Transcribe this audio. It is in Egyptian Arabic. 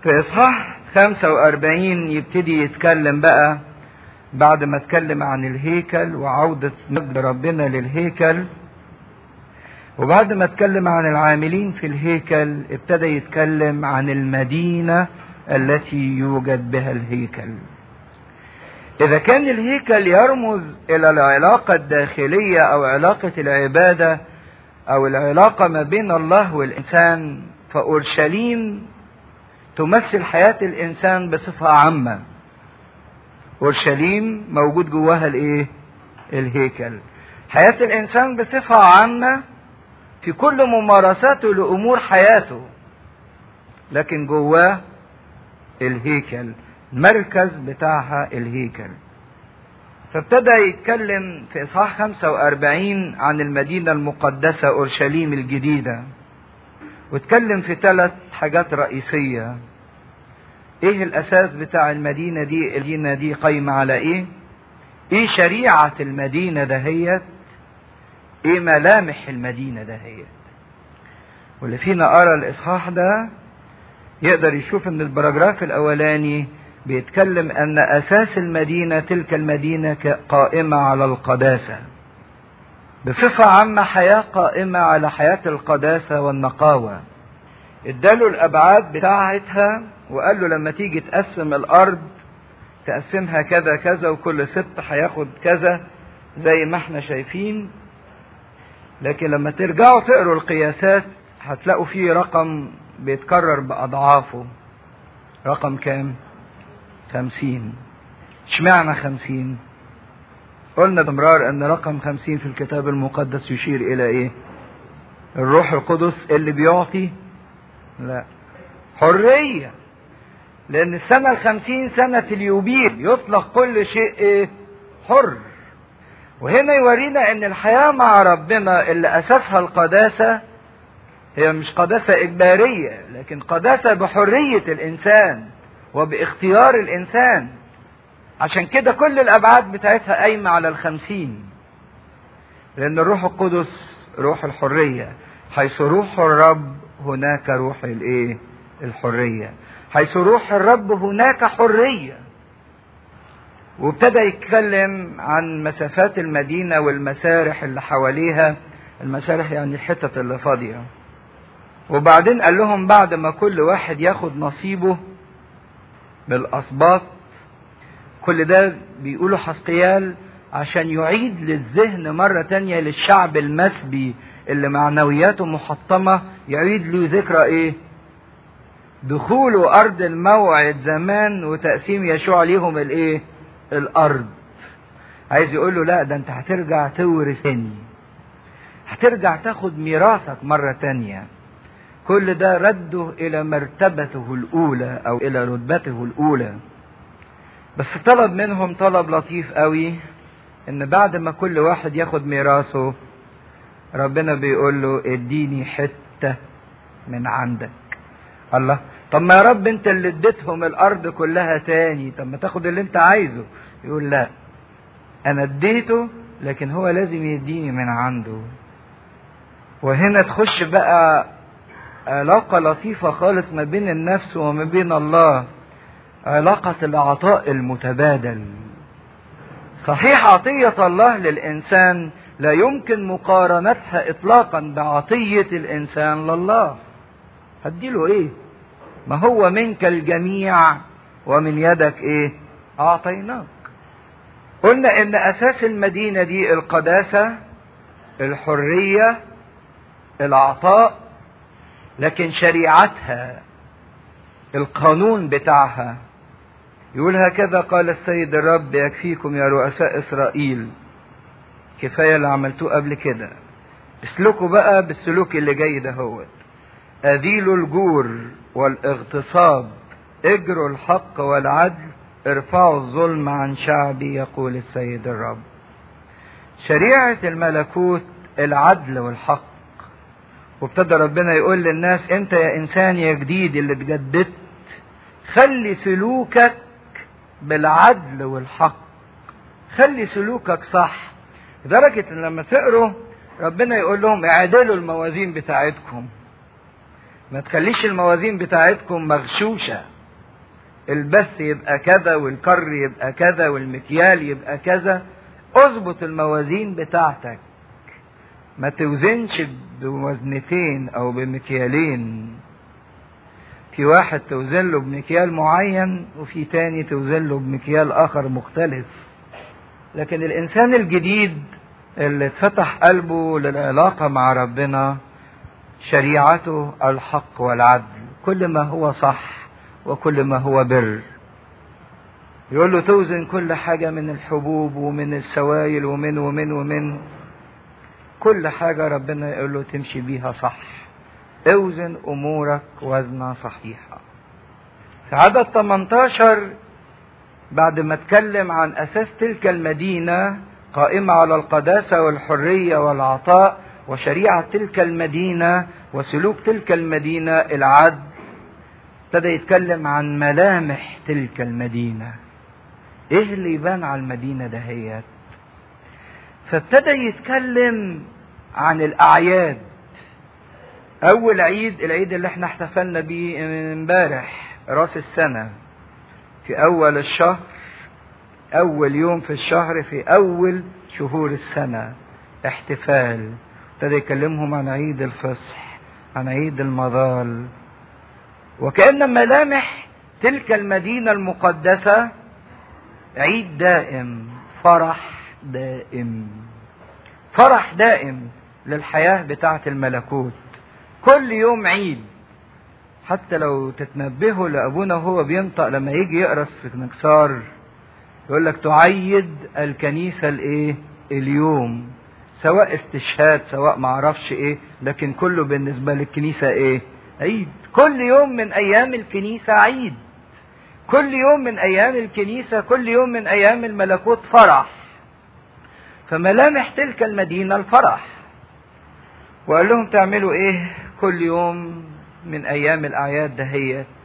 في إصحاح 45 يبتدي يتكلم بقى بعد ما اتكلم عن الهيكل وعودة مجد ربنا للهيكل وبعد ما اتكلم عن العاملين في الهيكل ابتدى يتكلم عن المدينة التي يوجد بها الهيكل إذا كان الهيكل يرمز إلى العلاقة الداخلية أو علاقة العبادة أو العلاقة ما بين الله والإنسان فأورشليم تمثل حياة الإنسان بصفة عامة أورشليم موجود جواها الإيه؟ الهيكل حياة الإنسان بصفة عامة في كل ممارساته لأمور حياته لكن جواه الهيكل المركز بتاعها الهيكل فابتدى يتكلم في إصحاح 45 عن المدينة المقدسة أورشليم الجديدة واتكلم في ثلاث حاجات رئيسية ايه الاساس بتاع المدينة دي المدينة دي قايمة على ايه ايه شريعة المدينة دهيت ايه ملامح المدينة دهيت واللي فينا قرا الاصحاح ده يقدر يشوف ان البراجراف الاولاني بيتكلم ان اساس المدينة تلك المدينة قائمة على القداسة بصفة عامة حياة قائمة على حياة القداسة والنقاوة اداله الابعاد بتاعتها وقال له لما تيجي تقسم الارض تقسمها كذا كذا وكل ست هياخد كذا زي ما احنا شايفين لكن لما ترجعوا تقروا القياسات هتلاقوا فيه رقم بيتكرر بأضعافه رقم كام خمسين اشمعنى خمسين قلنا بامرار ان رقم خمسين في الكتاب المقدس يشير الى ايه الروح القدس اللي بيعطي لا حرية لأن السنة الخمسين سنة اليوبيل يطلق كل شيء إيه؟ حر وهنا يورينا أن الحياة مع ربنا اللي أساسها القداسة هي مش قداسة إجبارية لكن قداسة بحرية الإنسان وباختيار الإنسان عشان كده كل الأبعاد بتاعتها قايمة على الخمسين لأن الروح القدس روح الحرية حيث روح الرب هناك روح الايه الحرية حيث روح الرب هناك حرية وابتدى يتكلم عن مسافات المدينة والمسارح اللي حواليها المسارح يعني الحتت اللي فاضية وبعدين قال لهم بعد ما كل واحد ياخد نصيبه بالأسباط كل ده بيقولوا حسقيال عشان يعيد للذهن مرة تانية للشعب المسبي اللي معنوياته محطمة يعيد له ذكرى ايه دخوله ارض الموعد زمان وتقسيم يشوع ليهم الايه الارض عايز يقول له لا ده انت هترجع تورث تاني هترجع تاخد ميراثك مرة تانية كل ده رده الى مرتبته الاولى او الى رتبته الاولى بس طلب منهم طلب لطيف قوي ان بعد ما كل واحد ياخد ميراثه ربنا بيقول له اديني حته من عندك الله طب ما يا رب انت اللي اديتهم الارض كلها تاني طب ما تاخد اللي انت عايزه يقول لا انا اديته لكن هو لازم يديني من عنده وهنا تخش بقى علاقة لطيفة خالص ما بين النفس وما بين الله علاقة العطاء المتبادل صحيح عطية الله للإنسان لا يمكن مقارنتها اطلاقا بعطية الانسان لله هديله ايه ما هو منك الجميع ومن يدك ايه اعطيناك قلنا ان اساس المدينة دي القداسة الحرية العطاء لكن شريعتها القانون بتاعها يقول هكذا قال السيد الرب يكفيكم يا رؤساء اسرائيل كفاية اللي عملتوه قبل كده اسلكوا بقى بالسلوك اللي جاي ده هو أذيلوا الجور والاغتصاب اجروا الحق والعدل ارفعوا الظلم عن شعبي يقول السيد الرب شريعة الملكوت العدل والحق وابتدى ربنا يقول للناس انت يا انسان يا جديد اللي اتجددت خلي سلوكك بالعدل والحق خلي سلوكك صح لدرجة ان لما تقروا ربنا يقول لهم اعدلوا الموازين بتاعتكم ما تخليش الموازين بتاعتكم مغشوشة البث يبقى كذا والكر يبقى كذا والمكيال يبقى كذا اظبط الموازين بتاعتك ما توزنش بوزنتين او بمكيالين في واحد توزن له بمكيال معين وفي تاني توزن له بمكيال اخر مختلف لكن الانسان الجديد اللي اتفتح قلبه للعلاقة مع ربنا شريعته الحق والعدل كل ما هو صح وكل ما هو بر يقول له توزن كل حاجة من الحبوب ومن السوائل ومن ومن ومن كل حاجة ربنا يقول له تمشي بيها صح اوزن امورك وزنها صحيحة في عدد 18 بعد ما اتكلم عن اساس تلك المدينة قائمة على القداسة والحرية والعطاء وشريعة تلك المدينة وسلوك تلك المدينة العدل ابتدى يتكلم عن ملامح تلك المدينة ايه اللي يبان على المدينة دهيت فابتدى يتكلم عن الاعياد اول عيد العيد اللي احنا احتفلنا بيه امبارح راس السنة في اول الشهر اول يوم في الشهر في اول شهور السنة احتفال ابتدى يكلمهم عن عيد الفصح عن عيد المظال وكأن ملامح تلك المدينة المقدسة عيد دائم فرح دائم فرح دائم للحياة بتاعة الملكوت كل يوم عيد حتى لو تتنبهوا لأبونا وهو بينطق لما يجي يقرأ السنكسار يقول لك تعيد الكنيسة الايه اليوم سواء استشهاد سواء معرفش ايه لكن كله بالنسبة للكنيسة ايه عيد كل يوم من ايام الكنيسة عيد كل يوم من ايام الكنيسة كل يوم من ايام الملكوت فرح فملامح تلك المدينة الفرح وقال لهم تعملوا ايه كل يوم من ايام الاعياد دهيت